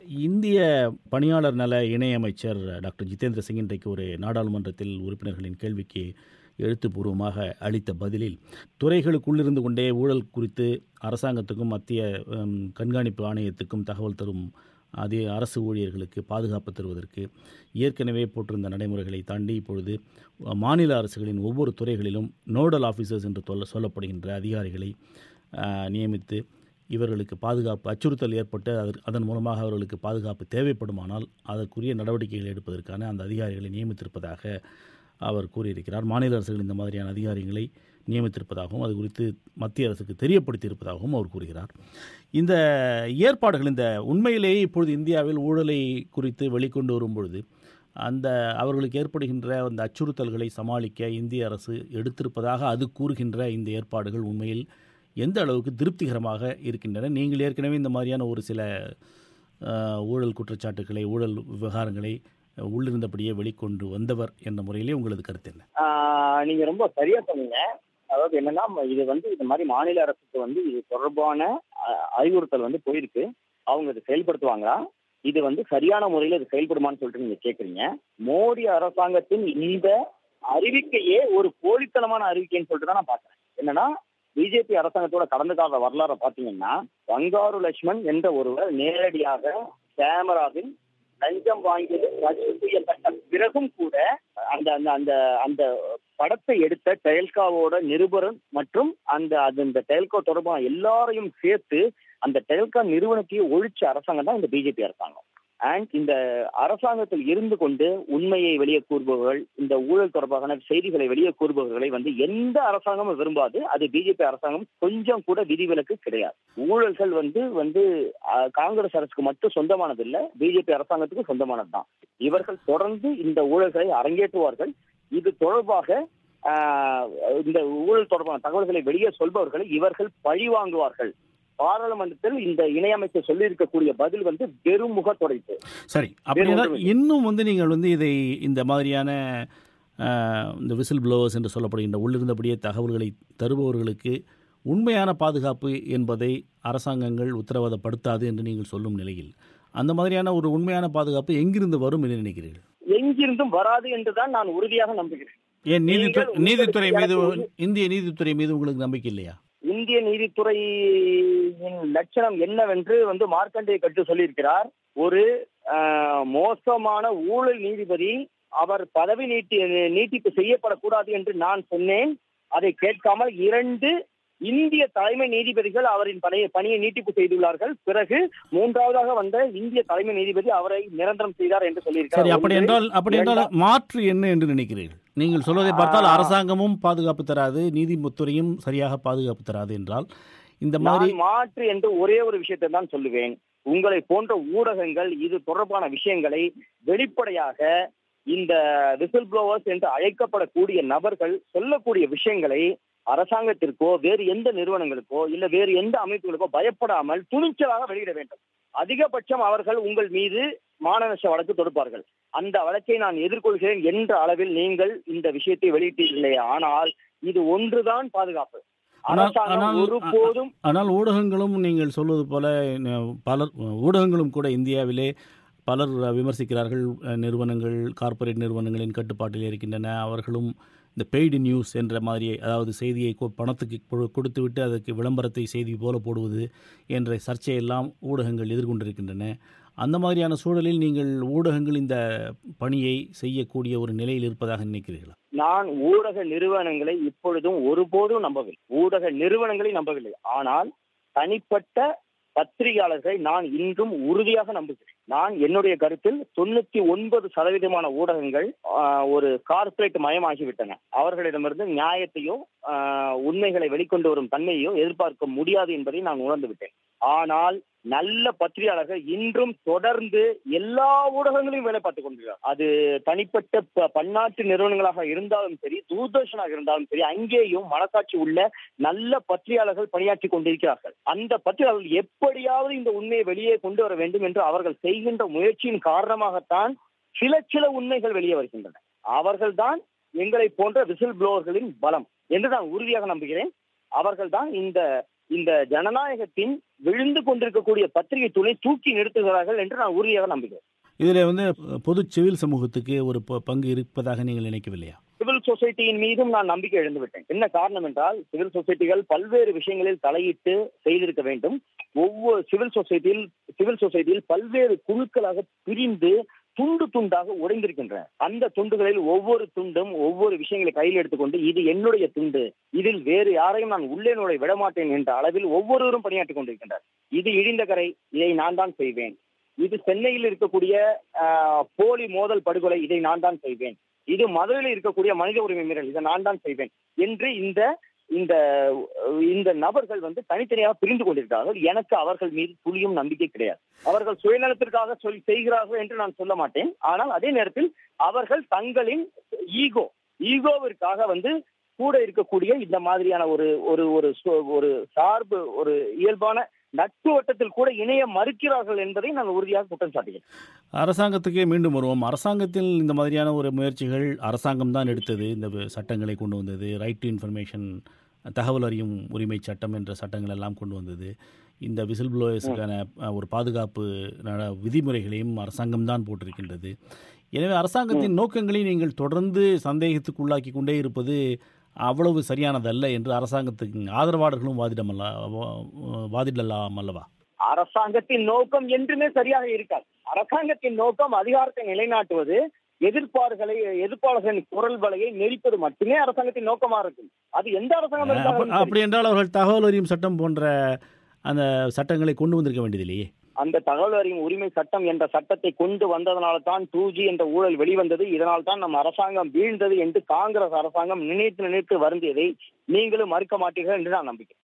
இந்திய பணியாளர் நல இணையமைச்சர் டாக்டர் ஜிதேந்திர சிங் இன்றைக்கு ஒரு நாடாளுமன்றத்தில் உறுப்பினர்களின் கேள்விக்கு எழுத்துப்பூர்வமாக அளித்த பதிலில் துறைகளுக்குள்ளிருந்து கொண்டே ஊழல் குறித்து அரசாங்கத்துக்கும் மத்திய ம், கண்காணிப்பு ஆணையத்துக்கும் தகவல் தரும் அதே அரசு ஊழியர்களுக்கு பாதுகாப்பு தருவதற்கு ஏற்கனவே போட்டிருந்த நடைமுறைகளை தாண்டி இப்பொழுது மாநில அரசுகளின் ஒவ்வொரு துறைகளிலும் நோடல் ஆஃபீஸர்ஸ் என்று சொல்ல சொல்லப்படுகின்ற அதிகாரிகளை ஆ, நியமித்து இவர்களுக்கு பாதுகாப்பு அச்சுறுத்தல் ஏற்பட்டு அதற் அதன் மூலமாக அவர்களுக்கு பாதுகாப்பு தேவைப்படுமானால் அதற்குரிய நடவடிக்கைகள் எடுப்பதற்கான அந்த அதிகாரிகளை நியமித்திருப்பதாக அவர் கூறியிருக்கிறார் மாநில அரசுகள் இந்த மாதிரியான அதிகாரிகளை நியமித்திருப்பதாகவும் அது குறித்து மத்திய அரசுக்கு தெரியப்படுத்தியிருப்பதாகவும் அவர் கூறுகிறார் இந்த ஏற்பாடுகள் இந்த உண்மையிலேயே இப்பொழுது இந்தியாவில் ஊழலை குறித்து வெளிக்கொண்டு வரும் பொழுது அந்த அவர்களுக்கு ஏற்படுகின்ற அந்த அச்சுறுத்தல்களை சமாளிக்க இந்திய அரசு எடுத்திருப்பதாக அது கூறுகின்ற இந்த ஏற்பாடுகள் உண்மையில் எந்த அளவுக்கு திருப்திகரமாக இருக்கின்றன நீங்கள் ஏற்கனவே இந்த மாதிரியான ஒரு சில அஹ், ஊழல் குற்றச்சாட்டுகளை ஊழல் விவகாரங்களை அஹ், உள்ளிருந்தபடியே வெளிக்கொண்டு வந்தவர் என்ற முறையிலே உங்களது கருத்து என்ன ஆஹ் நீங்க ரொம்ப சரியா சொன்னீங்க அதாவது என்னன்னா ம- இது வந்து இந்த மாதிரி மாநில அரசுக்கு வந்து இது தொடர்பான அஹ், அறிவுறுத்தல் வந்து போயிருக்கு அவங்க இதை செயல்படுத்துவாங்களா இது வந்து சரியான முறையில் இது செயல்படுமான்னு சொல்லிட்டு நீங்க கேக்குறீங்க மோடி அரசாங்கத்தின் இந்த அறிவிக்கையே ஒரு போலித்தனமான அறிவிக்கைன்னு சொல்லிட்டு தான் நான் பாக்குறேன் என்னன்னா பிஜேபி அரசாங்கத்தோட கடந்த கால வரலாறை பாத்தீங்கன்னா பங்காரு லட்சுமண் என்ற ஒருவர் நேரடியாக கேமராவில் லஞ்சம் வாங்கியது ரத்து செய்யப்பட்ட பிறகும் கூட அந்த அந்த அந்த அந்த படத்தை எடுத்த டெல்காவோட நிருபரன் மற்றும் அந்த அது இந்த டெல்கோ தொடர்பான எல்லாரையும் சேர்த்து அந்த டெல்கா நிறுவனத்தையே ஒழிச்ச அரசாங்கம் தான் இந்த பிஜேபி அரசாங்கம் அண்ட் இந்த அரசாங்கத்தில் இருந்து கொண்டு உண்மையை வெளியே கூறுபவர்கள் இந்த ஊழல் தொடர்பான செய்திகளை வெளியே கூறுபவர்களை வந்து எந்த அரசாங்கமும் விரும்பாது அது பிஜேபி அரசாங்கம் கொஞ்சம் கூட விதிவிலக்கு கிடையாது ஊழல்கள் வந்து வந்து அஹ், காங்கிரஸ் அரசுக்கு மட்டும் சொந்தமானது இல்ல பிஜேபி அரசாங்கத்துக்கு சொந்தமானது தான் இவர்கள் தொடர்ந்து இந்த ஊழல்களை அரங்கேற்றுவார்கள் இது தொடர்பாக ஆஹ், இந்த ஊழல் தொடர்பான தகவல்களை வெளியே சொல்பவர்களை இவர்கள் பழி வாங்குவார்கள் பாராளுமன்றத்தில் இந்த இணையமைச்சர் சொல்லியிருக்கக்கூடிய பதில் வந்து வெறும் முகத்துடைப்பு சரி அப்படின்னா ஒன்றுமில்லை. இன்னும் வந்து நீங்கள் வந்து இதை இந்த மாதிரியான அஹ், இந்த விசில் ப்ளோவர்ஸ் என்று சொல்லப்படுகின்ற உள்ளிருந்தபடியே தகவல்களை தருபவர்களுக்கு உண்மையான பாதுகாப்பு என்பதை அரசாங்கங்கள் உத்தரவாதப்படுத்தாது என்று நீங்கள் சொல்லும் நிலையில் அந்த மாதிரியான ஒரு உண்மையான பாதுகாப்பு எங்கிருந்து வரும் என்று நினைக்கிறீர்கள் எங்கிருந்தும் வராது என்றுதான் நான் உறுதியாக நம்புகிறேன் ஏன் நீதித்துறை நீங்கள் நீதித்துறை மீது உங்களுக்கு இந்திய நீதித்துறை மீது உங்களுக்கு நம்பிக்கை இல்லையா இந்திய நீதித்துறையின் லட்சணம் என்னவென்று வந்து மார்க்கண்டேய கட்டு சொல்லியிருக்கிறார் ஒரு ஆஹ், மோசமான ஊழல் நீதிபதி அவர் பதவி நீட்டி நீட்டிப்பு செய்யப்படக்கூடாது என்று நான் சொன்னேன் அதை கேட்காமல் இரண்டு இந்திய தலைமை நீதிபதிகள் அவரின் பணியை பணியை நீட்டிப்பு செய்துள்ளார்கள் பிறகு மூன்றாவதாக வந்த இந்திய தலைமை நீதிபதி அவரை நிரந்தரம் செய்தார் என்று சரி சொல்லியிருக்கிறார் அப்படி ஒன்று. என்றால் அப்படி என்றால் மாற்று என்ன என்று நினைக்கிறீர்கள் நீங்கள் சொல்வதை பார்த்தால் ஆ. அரசாங்கமும் பாதுகாப்பு தராது நீதித்துறையும் சரியாக பாதுகாப்பு தராது என்றால் இந்த மாதிரி நான் மாற்று என்று ஒரே ஒரு விஷயத்தை தான் சொல்லுவேன் உங்களை போன்ற ஊடகங்கள் இது தொடர்பான விஷயங்களை வெளிப்படையாக இந்த விசில் ப்ளோவர்ஸ் என்று அழைக்கப்படக்கூடிய நபர்கள் சொல்லக்கூடிய விஷயங்களை அரசாங்கத்திற்கோ வேறு எந்த நிறுவனங்களுக்கோ இல்ல வேறு எந்த அமைப்புகளுக்கோ பயப்படாமல் துணிச்சலாக வெளியிட வேண்டும் அதிகபட்சம் அவர்கள் உங்கள் மீது மானநஷ்ட வழக்கு தொடுப்பார்கள் அந்த வழக்கை நான் எதிர்கொள்கிறேன் என்ற அளவில் நீங்கள் இந்த விஷயத்தை வெளியிட்டீர்களே ஆனால் இது ஒன்றுதான் பாதுகாப்பு ஆனால்- அரசாங்கம் ஆனால் ஒருபோதும் ஆனால் ஊடகங்களும் நீங்கள் சொல்வது போல அஹ், பலர் ஊடகங்களும் கூட இந்தியாவிலே பலர் விமர்சிக்கிறார்கள் அஹ், நிறுவனங்கள் கார்ப்பரேட் நிறுவனங்களின் கட்டுப்பாட்டில் இருக்கின்றன அவர்களும் இந்த பெய்டு நியூஸ் என்ற மாதிரி அதாவது செய்தியை கொ- பணத்துக்கு கொடு- கொடுத்துவிட்டு அதற்கு விளம்பரத்தை செய்தி போல போடுவது என்ற சர்ச்சையெல்லாம் ஊடகங்கள் எதிர்கொண்டிருக்கின்றன அந்த மாதிரியான சூழலில் நீங்கள் ஊடகங்கள் இந்த பணியை செய்யக்கூடிய ஒரு நிலையில் இருப்பதாக நினைக்கிறீர்களா நான் ஊடக நிறுவனங்களை இப்பொழுதும் ஒருபோதும் நம்பவில்லை ஊடக நிறுவனங்களை நம்பவில்லை ஆனால் தனிப்பட்ட பத்திரிகையாளர்களை நான் இன்றும் உறுதியாக நம்புகிறேன் நான் என்னுடைய கருத்தில் தொண்ணூத்தி ஒன்பது சதவீதமான ஊடகங்கள் ஆஹ், ஒரு கார்ப்பரேட் மயமாகிவிட்டன அவர்களிடமிருந்து நியாயத்தையோ ஆஹ், உண்மைகளை வெளிக்கொண்டு வரும் தன்மையோ எதிர்பார்க்க முடியாது என்பதை நான் உணர்ந்து விட்டேன் ஆனால் நல்ல பத்திரிகையாளர்கள் இன்றும் தொடர்ந்து எல்லா ஊடகங்களையும் வேலை பார்த்துக் கொண்டிருக்கிறார் அது தனிப்பட்ட ப- பன்னாட்டு நிறுவனங்களாக இருந்தாலும் சரி தூர்தர்ஷனாக இருந்தாலும் சரி அங்கேயும் மனசாட்சி உள்ள நல்ல பத்திரிகையாளர்கள் பணியாற்றி கொண்டிருக்கிறார்கள் அந்த பத்திரிகையாளர்கள் எப்படியாவது இந்த உண்மையை வெளியே கொண்டு வர வேண்டும் என்று அவர்கள் செய்கின்ற முயற்சியின் காரணமாகத்தான் சில சில உண்மைகள் வெளியே வருகின்றன அவர்கள்தான் எங்களை போன்ற விசில் ப்ளோவர்களின் பலம் என்று நான் உறுதியாக நம்புகிறேன் அவர்கள்தான் இந்த இந்த ஜனநாயகத்தின் விழுந்து கொண்டிருக்கக்கூடிய பத்திரிகை துளை தூக்கி நிறுத்துகிறார்கள் என்று நான் உறுதியாக நம்புகிறேன் இதில் வந்து பொது சிவில் சமூகத்துக்கு ஒரு ப- பங்கு இருப்பதாக நீங்கள் நினைக்கவில்லையா சிவில் சொசைட்டியின் மீதும் நான் நம்பிக்கை இழந்து விட்டேன் என்ன காரணம் என்றால் சிவில் சொசைட்டிகள் பல்வேறு விஷயங்களில் தலையிட்டு செய்திருக்க வேண்டும் ஒவ்வொரு சிவில் சொசைட்டியில் சிவில் சொசைட்டியில் பல்வேறு குழுக்களாக பிரிந்து துண்டு துண்டாக உடைந்திருக்கின்றன அந்த துண்டுகளில் ஒவ்வொரு துண்டும் ஒவ்வொரு விஷயங்களை கையில் எடுத்துக்கொண்டு இது என்னுடைய துண்டு இதில் வேறு யாரையும் நான் உள்ளே நுழை விடமாட்டேன் என்ற அளவில் ஒவ்வொருவரும் பணியாற்றிக் கொண்டிருக்கின்றனர் இது இடிந்த கரை இதை நான் தான் செய்வேன் இது சென்னையில் இருக்கக்கூடிய ஆஹ், போலி மோதல் படுகொலை இதை நான் தான் செய்வேன் இது மதுரையில் இருக்கக்கூடிய மனித உரிமை மீறல் இதை நான் தான் செய்வேன் என்று இந்த இந்த இந்த நபர்கள் வந்து தனித்தனியாக பிரிந்து கொண்டிருக்கிறார்கள் எனக்கு அவர்கள் மீது துளியும் நம்பிக்கை கிடையாது அவர்கள் சுயநலத்திற்காக சொல் செய்கிறார்கள் என்று நான் சொல்ல மாட்டேன் ஆனால் அதே நேரத்தில் அவர்கள் தங்களின் ஈகோ ஈகோவிற்காக வந்து கூட இருக்கக்கூடிய இந்த மாதிரியான ஒரு ஒரு ஒரு சு- ஒரு சார்பு ஒரு இயல்பான நட்பு வட்டத்தில் கூட இணைய மறுக்கிறார்கள் என்பதை நான் உறுதியாக குற்றம் சாட்டுகிறேன் அரசாங்கத்துக்கே மீண்டும் வருவோம் அரசாங்கத்தில் இந்த மாதிரியான ஒரு முயற்சிகள் அரசாங்கம் தான் எடுத்தது இந்த வ- சட்டங்களை கொண்டு வந்தது ரைட் டு இன்ஃபர்மேஷன் தகவல் அறியும் உரிமை சட்டம் என்ற சட்டங்கள் எல்லாம் கொண்டு வந்தது இந்த விசில் ப்ளோயர்ஸுக்கான அஹ், ஒரு பாதுகாப்பு நட- விதிமுறைகளையும் அரசாங்கம் தான் போட்டிருக்கின்றது எனவே அரசாங்கத்தின் நோக்கங்களை நீங்கள் தொடர்ந்து சந்தேகத்துக்குள்ளாக்கி கொண்டே இருப்பது அவ்வளவு சரியானதல்ல என்று அரசாங்கத்துக்கு ஆதரவாளர்களும் வாதிடமல்ல வா- வாதிடலாம் அல்லவா அரசாங்கத்தின் நோக்கம் என்றுமே சரியாக இருக்காது அரசாங்கத்தின் நோக்கம் அதிகாரத்தை நிலைநாட்டுவது எதிர்ப்பாளர்களை எதிர்ப்பாளர்களின் குரல் வலையை நெரிப்பது மட்டுமே அரசாங்கத்தின் நோக்கமா இருக்கும் அது எந்த அரசாங்கம் அப்ப- இருந்தாலும் சரி. அப்படி என்றால் அவர்கள் தகவல் அறியும் சட்டம் போன்ற அந்த சட்டங்களை கொண்டு வந்திருக்க வேண்டியதில்லையே அந்த தகவல் அறியும் உரிமை சட்டம் என்ற சட்டத்தை கொண்டு வந்ததனால தான் டூ ஜி என்ற ஊழல் வெளிவந்தது இதனால் தான் நம் அரசாங்கம் வீழ்ந்தது என்று காங்கிரஸ் அரசாங்கம் நினைத்து நினைத்து வருந்தியதை நீங்களும் மறுக்க மாட்டீர்கள் என்று நான் நம்பிக்கிறேன்